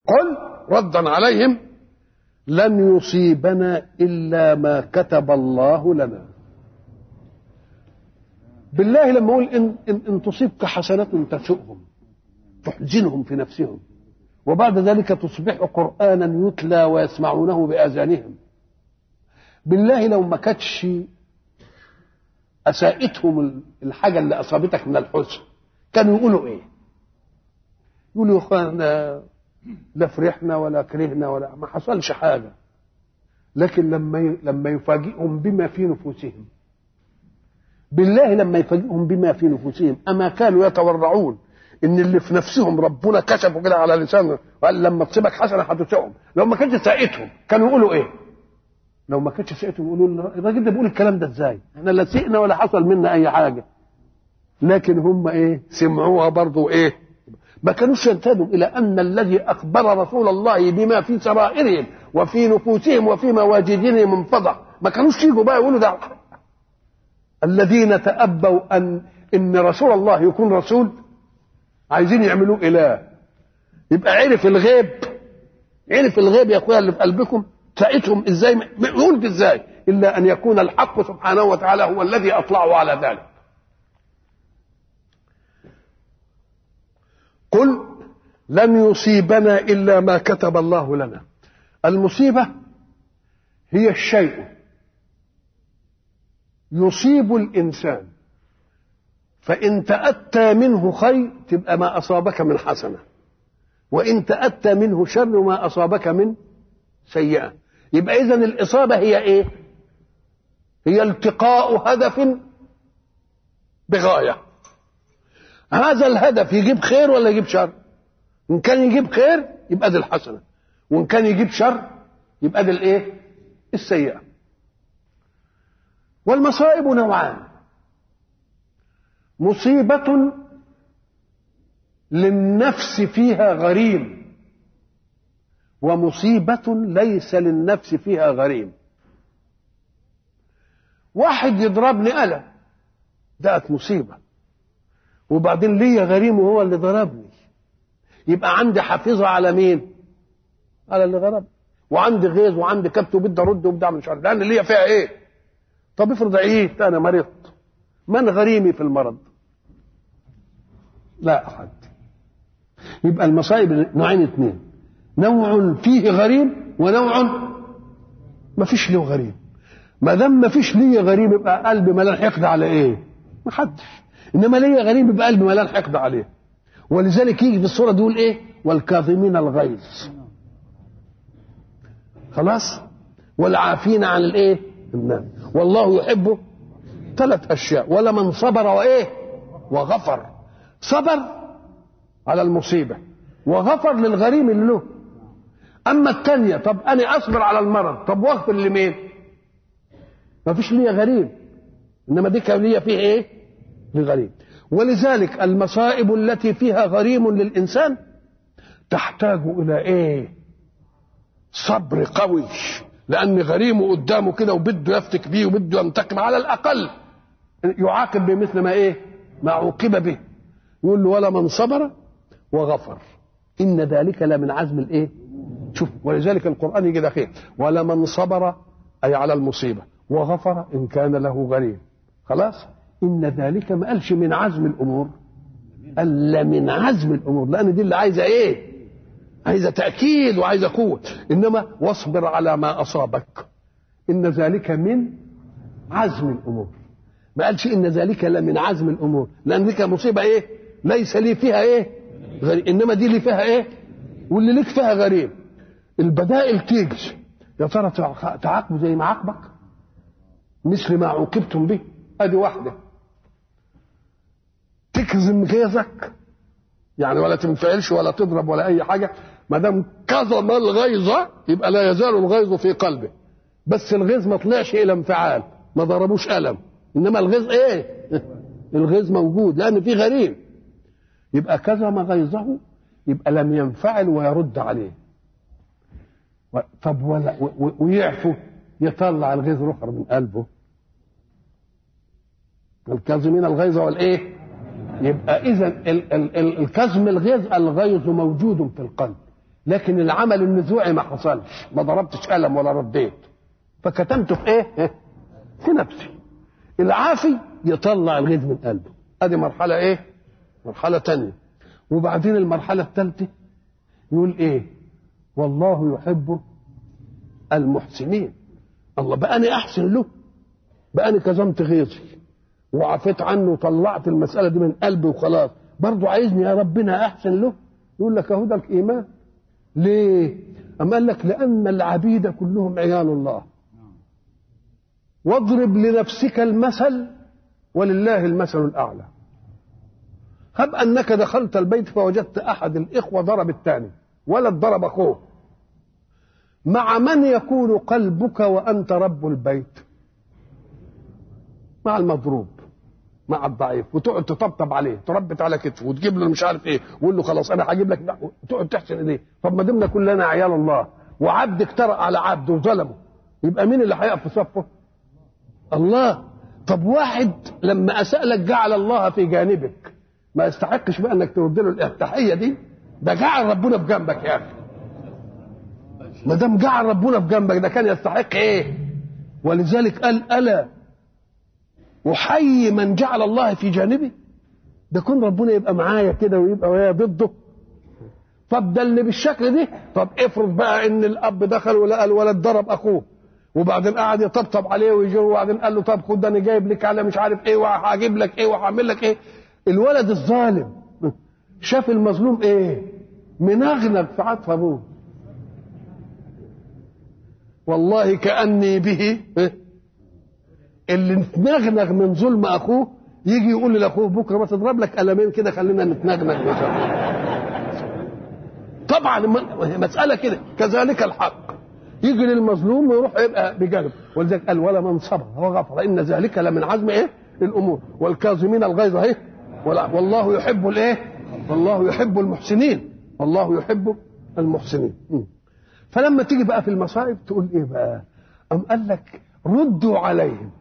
قل ردا عليهم لن يصيبنا الا ما كتب الله لنا بالله لما اقول ان ان, إن تصيبك حسنه تسؤهم تحزنهم في نفسهم وبعد ذلك تصبح قرانا يتلى ويسمعونه باذانهم بالله لو ما كانتش اساءتهم الحاجه اللي اصابتك من الحزن كانوا يقولوا ايه يقولوا يا اخوانا لا فرحنا ولا كرهنا ولا ما حصلش حاجه لكن لما لما يفاجئهم بما في نفوسهم بالله لما يفاجئهم بما في نفوسهم اما كانوا يتورعون ان اللي في نفسهم ربنا كشفوا كده على لسانه وقال لما تصيبك حسنه هتسعهم لو ما كانتش ساءتهم كانوا يقولوا ايه؟ لو ما كانتش ساءتهم يقولوا الراجل ده بيقول الكلام ده ازاي؟ احنا لا سئنا ولا حصل منا اي حاجه لكن هم ايه؟ سمعوها برضه ايه؟ ما كانوش ينتبهوا الى ان الذي اخبر رسول الله بما في سرائرهم وفي نفوسهم وفي مواجدهم انفضح ما كانوش يجوا بقى يقولوا ده الذين تأبوا ان ان رسول الله يكون رسول عايزين يعملوه اله يبقى عرف الغيب عرف الغيب يا اخويا اللي في قلبكم ساعتهم ازاي يقول ازاي الا ان يكون الحق سبحانه وتعالى هو الذي اطلعه على ذلك قل لن يصيبنا الا ما كتب الله لنا المصيبه هي الشيء يصيب الانسان فان تاتى منه خير تبقى ما اصابك من حسنه وان تاتى منه شر ما اصابك من سيئه يبقى اذا الاصابه هي ايه هي التقاء هدف بغايه هذا الهدف يجيب خير ولا يجيب شر ان كان يجيب خير يبقى دي الحسنه وان كان يجيب شر يبقى دي الايه السيئه والمصائب نوعان مصيبه للنفس فيها غريم ومصيبه ليس للنفس فيها غريم واحد يضربني قلم دقت مصيبه وبعدين ليا غريم وهو اللي ضربني يبقى عندي حافظه على مين على اللي ضربني وعندي غيظ وعندي كبت وبدي ارد وبدي اعمل مش عارف لان ليا فيها ايه طب افرض عييت انا مرضت من غريمي في المرض لا احد يبقى المصائب نوعين اثنين نوع فيه غريم ونوع ما فيش له غريم ما دام ما فيش لي غريم يبقى قلبي ملان حقد على ايه ما حدش انما ليا غريم يبقى قلبي ملان حقد عليه ولذلك يجي في الصوره دي يقول ايه والكاظمين الغيظ خلاص والعافين عن الايه الناس والله يحب ثلاث اشياء ولمن صبر وايه وغفر صبر على المصيبه وغفر للغريم اللي له اما الثانيه طب انا اصبر على المرض طب واغفر لمين ما فيش ليا غريم انما دي كان ليا فيه ايه لغريم ولذلك المصائب التي فيها غريم للانسان تحتاج الى ايه صبر قوي لان غريمه قدامه كده وبده يفتك بيه وبده ينتقم على الاقل يعاقب بمثل ما ايه ما عوقب به يقول له ولا من صبر وغفر ان ذلك لمن عزم الايه شوف ولذلك القران يجي دخيل ولا من صبر اي على المصيبه وغفر ان كان له غريم خلاص ان ذلك ما قالش من عزم الامور قال من عزم الامور لان دي اللي عايزه ايه عايزه تاكيد وعايزه قوه انما واصبر على ما اصابك ان ذلك من عزم الامور ما قالش ان ذلك لمن عزم الامور لان دي مصيبه ايه ليس لي فيها ايه غريب انما دي اللي فيها ايه واللي ليك فيها غريب البدائل تيجي يا ترى تعاقبوا زي ما عاقبك مثل ما عوقبتم به ادي واحده تكظم غيظك يعني ولا تنفعلش ولا تضرب ولا اي حاجه ما دام كظم الغيظ يبقى لا يزال الغيظ في قلبه بس الغيظ ما طلعش الى انفعال ما ضربوش قلم انما الغيظ ايه الغيظ موجود لان في غريم يبقى كظم غيظه يبقى لم ينفعل ويرد عليه طب ولا ويعفو يطلع الغيظ الاخر من قلبه الكاظمين الغيظ والايه يبقى اذا الكظم الغيظ الغيظ موجود في القلب لكن العمل النزوعي ما حصلش ما ضربتش قلم ولا رديت فكتمته في ايه في نفسي العافي يطلع الغيظ من قلبه ادي مرحله ايه مرحله تانية وبعدين المرحله الثالثه يقول ايه والله يحب المحسنين الله بقى انا احسن له بقى انا كظمت غيظي وعفيت عنه وطلعت المساله دي من قلبي وخلاص برضه عايزني يا ربنا احسن له يقول لك اهو ده الايمان ليه أم قال لك لأن العبيد كلهم عيال الله واضرب لنفسك المثل ولله المثل الأعلى هب أنك دخلت البيت فوجدت أحد الإخوة ضرب الثاني ولد ضرب أخوه مع من يكون قلبك وأنت رب البيت مع المضروب مع الضعيف وتقعد تطبطب عليه تربت على كتفه وتجيب له مش عارف ايه وقول له خلاص انا هجيب لك وتقعد تحسن اليه طب ما دمنا كلنا عيال الله وعبد اجترأ على عبد وظلمه يبقى مين اللي هيقف في صفه؟ الله طب واحد لما اساء لك جعل الله في جانبك ما يستحقش بقى انك ترد له التحيه دي ده جعل ربنا في جنبك يا اخي ما دام جعل ربنا في جنبك ده كان يستحق ايه؟ ولذلك قال الا احيي من جعل الله في جانبي ده كون ربنا يبقى معايا كده ويبقى ويا ضده طب ده اللي بالشكل دي طب افرض بقى ان الاب دخل ولقى الولد ضرب اخوه وبعدين قعد يطبطب عليه ويجره وبعدين قال له طب خد انا جايب لك على مش عارف ايه وهجيب لك ايه وهعمل لك ايه الولد الظالم شاف المظلوم ايه منغنغ في عطف ابوه والله كاني به اللي نتنغنغ من ظلم اخوه يجي يقول لاخوه بكره ما تضرب لك قلمين كده خلينا نتنغنغ طبعا مساله كده كذلك الحق يجي للمظلوم ويروح يبقى بجانب ولذلك قال ولا من صبر وغفر ان ذلك لمن عزم ايه الامور والكاظمين الغيظ اهي والله يحب الايه والله يحب المحسنين والله يحب المحسنين فلما تيجي بقى في المصائب تقول ايه بقى ام قال لك ردوا عليهم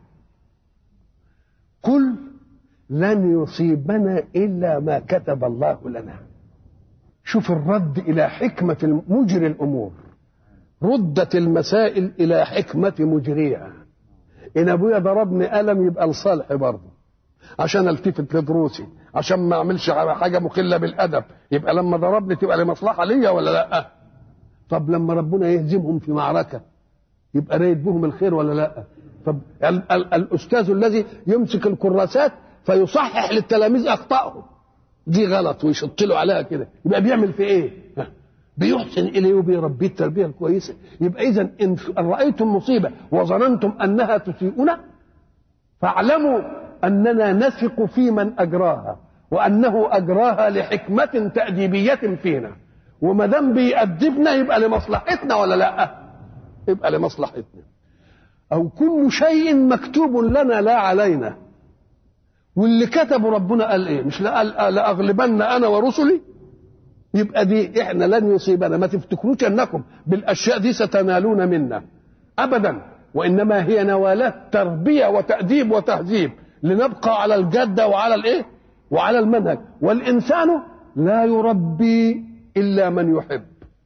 قل لن يصيبنا الا ما كتب الله لنا شوف الرد الى حكمه مجري الامور ردت المسائل الى حكمه مجريها ان ابويا ضربني قلم يبقى لصالحي برضه عشان التفت لدروسي عشان ما اعملش حاجه مخله بالادب يبقى لما ضربني تبقى لمصلحه ليا ولا لا طب لما ربنا يهزمهم في معركه يبقى رايد بهم الخير ولا لا طب ال- ال- الاستاذ الذي يمسك الكراسات فيصحح للتلاميذ اخطائهم دي غلط ويشط له عليها كده يبقى بيعمل في ايه بيحسن اليه وبيربيه التربيه الكويسه يبقى اذا ان رايتم مصيبه وظننتم انها تسيئنا فاعلموا اننا نثق في من اجراها وانه اجراها لحكمه تاديبيه فينا وما دام بيأدبنا يبقى لمصلحتنا ولا لا يبقى لمصلحتنا او كل شيء مكتوب لنا لا علينا واللي كتبه ربنا قال ايه مش لا قال لاغلبن انا ورسلي يبقى دي احنا لن يصيبنا ما تفتكروش انكم بالاشياء دي ستنالون منا ابدا وانما هي نوالات تربيه وتاديب وتهذيب لنبقى على الجاده وعلى الايه وعلى المنهج والانسان لا يربي الا من يحب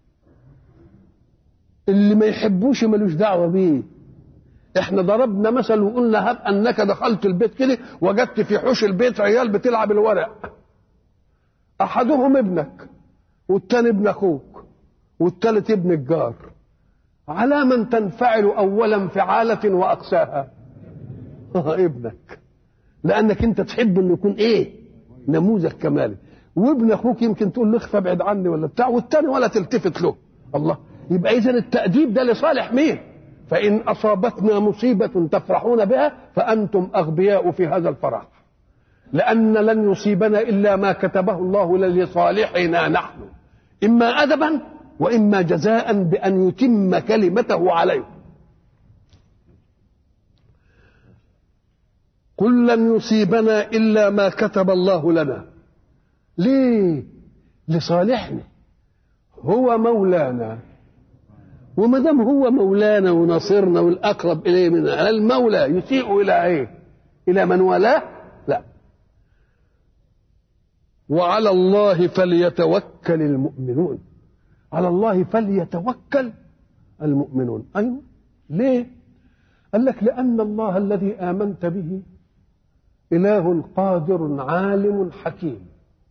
اللي ما يحبوش ملوش دعوه بيه احنا ضربنا مثل وقلنا هب انك دخلت البيت كده وجدت في حوش البيت عيال بتلعب الورق احدهم ابنك والتاني ابن اخوك والتالت ابن الجار على من تنفعل اولا انفعاله واقساها آه ابنك لانك انت تحب انه يكون ايه نموذج كمالي وابن اخوك يمكن تقول له اخفى ابعد عني ولا بتاع والتاني ولا تلتفت له الله يبقى اذا التاديب ده لصالح مين فان اصابتنا مصيبه تفرحون بها فانتم اغبياء في هذا الفرح لان لن يصيبنا الا ما كتبه الله لصالحنا نحن اما ادبا واما جزاء بان يتم كلمته عليكم قل لن يصيبنا الا ما كتب الله لنا ليه لصالحنا هو مولانا وما دام هو مولانا وناصرنا والاقرب اليه منا المولى يسيء الى ايه الى من والاه لا وعلى الله فليتوكل المؤمنون على الله فليتوكل المؤمنون أيوة ليه قال لك لأن الله الذي آمنت به إله قادر عالم حكيم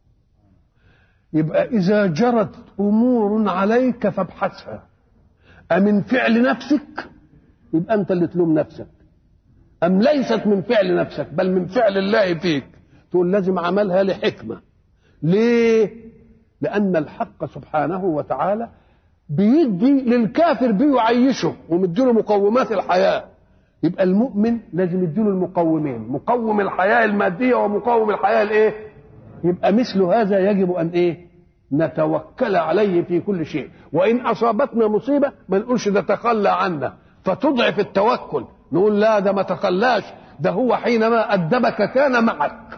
يبقى إذا جرت أمور عليك فابحثها أمن فعل نفسك يبقى أنت اللي تلوم نفسك أم ليست من فعل نفسك بل من فعل الله فيك تقول لازم عملها لحكمة ليه لأن الحق سبحانه وتعالى بيدي للكافر بيعيشه ومديله مقومات الحياة يبقى المؤمن لازم يديله المقومين مقوم الحياة المادية ومقوم الحياة الايه يبقى مثل هذا يجب ان ايه نتوكل عليه في كل شيء وان اصابتنا مصيبة ما نقولش ده تخلى عنا فتضعف التوكل نقول لا ده ما تخلاش ده هو حينما أدبك كان معك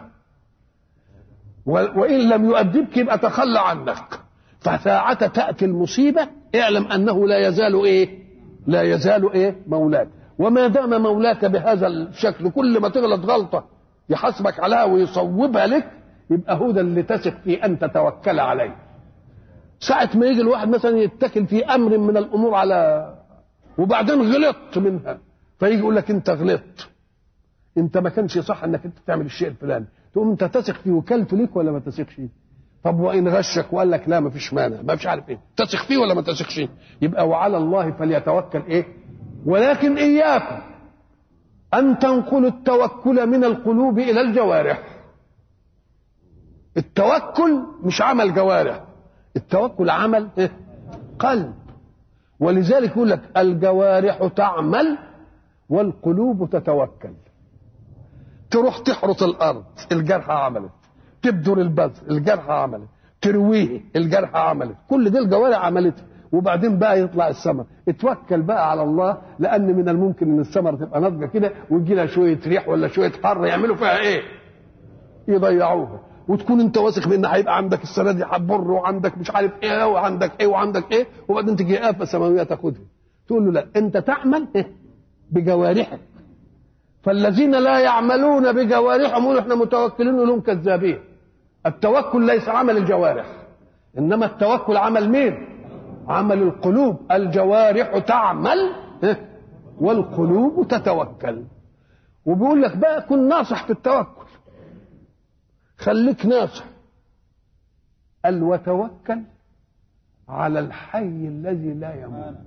وإن لم يؤدبك يبقى تخلى عنك فساعة تأتي المصيبة اعلم أنه لا يزال إيه لا يزال إيه مولاك وما دام مولاك بهذا الشكل كل ما تغلط غلطة يحاسبك عليها ويصوبها لك يبقى هو ده اللي تثق فيه أن تتوكل عليه ساعة ما يجي الواحد مثلا يتكل في أمر من الأمور على وبعدين غلطت منها فيجي يقول لك أنت غلطت أنت ما كانش صح أنك أنت تعمل الشيء الفلاني تقوم أنت تثق في وكالته ليك ولا ما تثقش طب وإن غشك وقال لك لا ما فيش مانع ما فيش عارف إيه تثق فيه ولا ما تثقش يبقى وعلى الله فليتوكل إيه ولكن إياكم أن تنقلوا التوكل من القلوب إلى الجوارح التوكل مش عمل جوارح التوكل عمل إيه؟ قلب ولذلك يقول لك الجوارح تعمل والقلوب تتوكل تروح تحرث الارض الجرحى عملت تبدر البذر الجرحى عملت ترويه الجرحى عملت كل دي الجوارح عملتها وبعدين بقى يطلع الثمر اتوكل بقى على الله لان من الممكن ان الثمره تبقى ناضجه كده ويجي لها شويه ريح ولا شويه حر يعملوا فيها ايه؟ يضيعوها وتكون انت واثق ان هيبقى عندك السنه دي حبر وعندك مش عارف ايه وعندك ايه وعندك ايه وبعدين تجي آفة سماويه تاخدها تقول له لا انت تعمل إيه؟ بجوارحك فالذين لا يعملون بجوارحهم يقولوا احنا متوكلين لهم كذابين التوكل ليس عمل الجوارح انما التوكل عمل مين عمل القلوب الجوارح تعمل إيه؟ والقلوب تتوكل وبيقول لك بقى كن ناصح في التوكل خليك ناصح قال وتوكل على الحي الذي لا يموت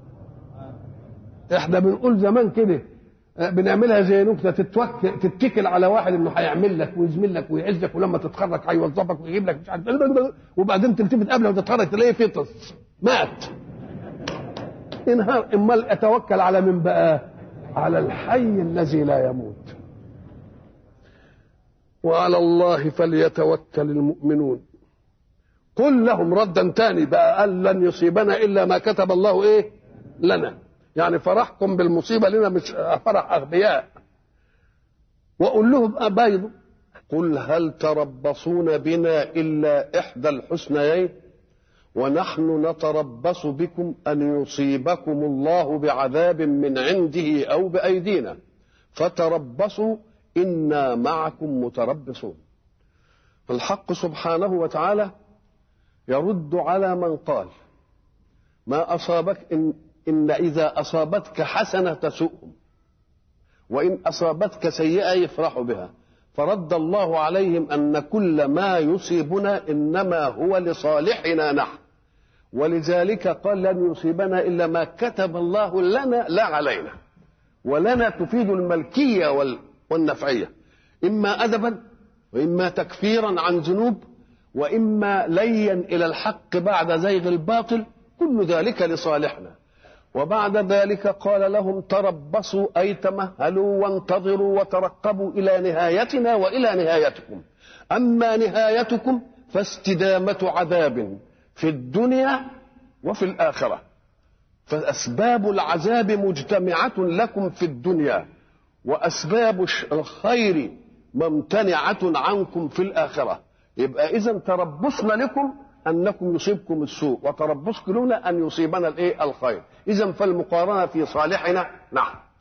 احنا بنقول زمان كده بنعملها زي نكته تتوكل تتكل على واحد انه هيعمل لك ويزمل لك ويعزك ولما تتخرج هيوظفك ويجيب لك مش عارف وبعدين تلتفت قبله وتتخرج تلاقيه فطس مات انهار امال اتوكل على من بقى على الحي الذي لا يموت وعلى الله فليتوكل المؤمنون قل لهم ردا تاني بقى قال لن يصيبنا الا ما كتب الله ايه لنا يعني فرحكم بالمصيبه لنا مش فرح اغبياء وقل لهم ابيض قل هل تربصون بنا الا احدى الحسنيين ونحن نتربص بكم ان يصيبكم الله بعذاب من عنده او بايدينا فتربصوا انا معكم متربصون الحق سبحانه وتعالى يرد على من قال ما اصابك ان ان اذا اصابتك حسنه تسؤهم وان اصابتك سيئه يفرحوا بها فرد الله عليهم ان كل ما يصيبنا انما هو لصالحنا نحن ولذلك قال لن يصيبنا الا ما كتب الله لنا لا علينا ولنا تفيد الملكيه والنفعيه اما ادبا واما تكفيرا عن ذنوب واما ليا الى الحق بعد زيغ الباطل كل ذلك لصالحنا وبعد ذلك قال لهم تربصوا اي تمهلوا وانتظروا وترقبوا الى نهايتنا والى نهايتكم اما نهايتكم فاستدامه عذاب في الدنيا وفي الاخره فاسباب العذاب مجتمعه لكم في الدنيا واسباب الخير ممتنعه عنكم في الاخره يبقى اذا تربصنا لكم انكم يصيبكم السوء وتربصكم لنا ان يصيبنا الايه الخير اذا فالمقارنه في صالحنا نعم